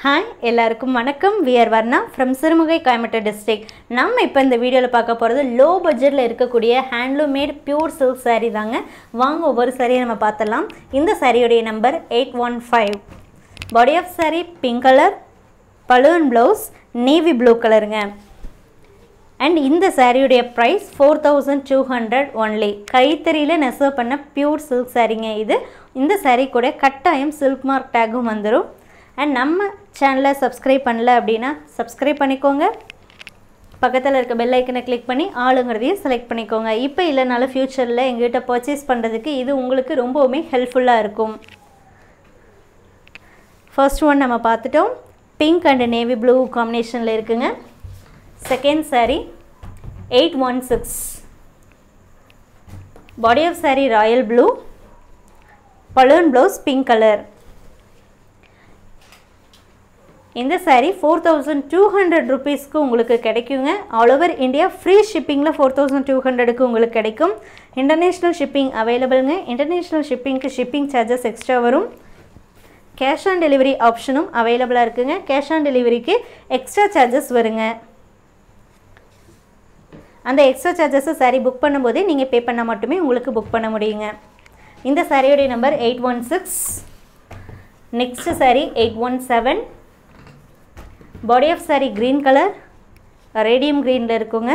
hi எல்லாருக்கும் வணக்கம் we're Varna from Sirumugai Coimbatore district நம்ம இப்போ இந்த வீடியோவில் பார்க்க போகிறது லோ பட்ஜெட்டில் இருக்கக்கூடிய handloom made pure silk saree தாங்க வாங்க ஒவ்வொரு சாரியை நம்ம பார்த்துடலாம் இந்த சாரியுடைய number eight one five body of saree pink colour balloon blouse navy blue கலருங்க அண்ட் இந்த சாரியுடைய price four thousand two hundred only கைத்தறியில் நெசவு பண்ண பியூர் சில்க் சாரீங்க இது இந்த saree கூட கட்டாயம் சில்க் மார்க் டேகும் வந்துடும் அண்ட் நம்ம சேனலை சப்ஸ்கிரைப் பண்ணல அப்படின்னா சப்ஸ்கிரைப் பண்ணிக்கோங்க பக்கத்தில் இருக்க பெல் ஐக்கனை கிளிக் பண்ணி ஆளுங்கிறதையும் செலக்ட் பண்ணிக்கோங்க இப்போ இல்லைனாலும் ஃப்யூச்சரில் எங்ககிட்ட பர்ச்சேஸ் பண்ணுறதுக்கு இது உங்களுக்கு ரொம்பவுமே ஹெல்ப்ஃபுல்லாக இருக்கும் ஃபர்ஸ்ட் ஒன் நம்ம பார்த்துட்டோம் பிங்க் அண்ட் நேவி ப்ளூ காம்பினேஷனில் இருக்குங்க second saree eight one six body of saree royal blue balloon blouse pink colour இந்த saree four thousand two hundred ருபீஸ்க்கு உங்களுக்கு கிடைக்குங்க ஆல் ஓவர் இந்தியா ஃப்ரீ ஷிப்பிங்கில் ஃபோர் தௌசண்ட் டூ ஹண்ட்ரடுக்கு உங்களுக்கு கிடைக்கும் இன்டர்நேஷ்னல் ஷிப்பிங் அவைலபிளுங்க இன்டர்நேஷ்னல் ஷிப்பிங்க்கு ஷிப்பிங் சார்ஜஸ் எக்ஸ்ட்ரா வரும் கேஷ் ஆன் டெலிவரி ஆப்ஷனும் அவைலபிளாக இருக்குங்க கேஷ் ஆன் டெலிவரிக்கு எக்ஸ்ட்ரா சார்ஜஸ் வருங்க அந்த எக்ஸ்ட்ரா சார்ஜஸை சாரீ புக் பண்ணும்போதே நீங்கள் பே பண்ணால் மட்டுமே உங்களுக்கு புக் பண்ண முடியுங்க இந்த சாரியோடைய number eight one six next sari eight one seven body of sari green colour radium க்ரீனில் இருக்குங்க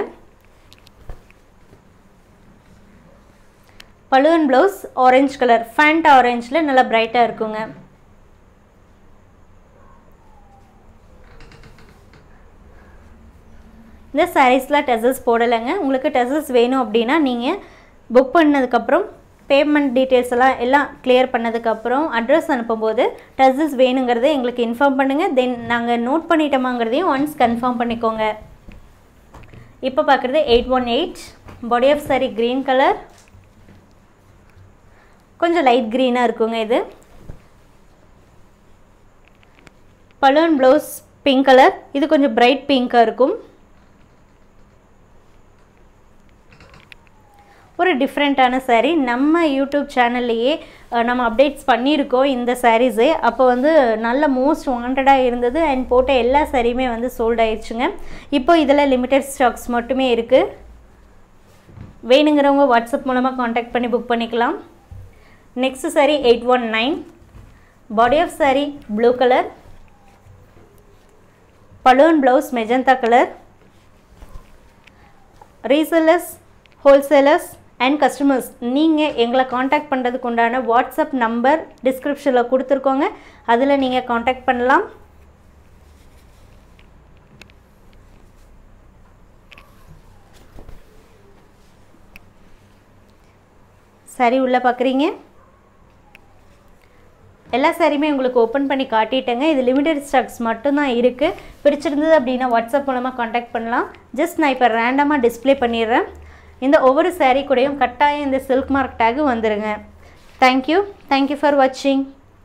பலூன் ப்ளவுஸ் ஆரஞ்சு கலர் ஃபேண்ட் ஆரஞ்சில் நல்லா பிரைட்டாக இருக்குங்க இந்த சாரீஸில் டெசல்ஸ் போடலைங்க உங்களுக்கு டெசல்ஸ் வேணும் அப்படின்னா நீங்கள் புக் பண்ணதுக்கப்புறம் பேமெண்ட் டீட்டெயில்ஸ் எல்லாம் எல்லாம் கிளியர் பண்ணதுக்கப்புறம் அட்ரஸ் அனுப்பும்போது டெசல்ஸ் வேணுங்கிறத எங்களுக்கு இன்ஃபார்ம் பண்ணுங்கள் தென் நாங்கள் நோட் பண்ணிட்டோமாங்கிறதையும் ஒன்ஸ் கன்ஃபார்ம் பண்ணிக்கோங்க இப்போ பார்க்குறது eight one eight body of sari green colour கொஞ்சம் லைட் க்ரீனாக இருக்குங்க இது பலூன் ப்ளவுஸ் பிங்க் கலர் இது கொஞ்சம் பிரைட் பிங்க்காக இருக்கும் ஒரு டிஃப்ரெண்ட்டான saree நம்ம யூடியூப் சேனல்லையே நம்ம அப்டேட்ஸ் பண்ணியிருக்கோம் இந்த சாரீஸே அப்போ வந்து நல்ல மோஸ்ட் வாண்டடாக இருந்தது அண்ட் போட்ட எல்லா சாரியுமே வந்து சோல்ட் ஆயிடுச்சுங்க இப்போ இதில் லிமிட்டட் ஸ்டாக்ஸ் மட்டுமே இருக்குது வேணுங்கிறவங்க வாட்ஸ்அப் மூலமாக காண்டாக்ட் பண்ணி புக் பண்ணிக்கலாம் next saree eight one nine body of saree blue colour balloon blouse magenta colour resellers wholesalers and customers நீங்கள் எங்களை காண்டாக்ட் பண்ணுறதுக்கு உண்டான வாட்ஸ்அப் நம்பர் டிஸ்கிரிப்ஷனில் கொடுத்துருக்கோங்க அதில் நீங்கள் காண்டாக்ட் பண்ணலாம் சரி உள்ளே பார்க்குறீங்க எல்லா சாரியுமே உங்களுக்கு ஓப்பன் பண்ணி காட்டிட்டேங்க இது லிமிடெட் ஸ்டாக்ஸ் மட்டும்தான் இருக்குது பிடிச்சிருந்தது அப்படின்னா வாட்ஸ்அப் மூலமாக காண்டாக்ட் பண்ணலாம் ஜஸ்ட் நான் இப்போ ரேண்டமாக டிஸ்பிளே பண்ணிடுறேன் இந்த ஒவ்வொரு சாரீ கூடயும் கட்டாயம் இந்த சில்க் மார்க் டேகு வந்துடுங்க தேங்க்யூ தேங்க்யூ ஃபார் வாட்சிங்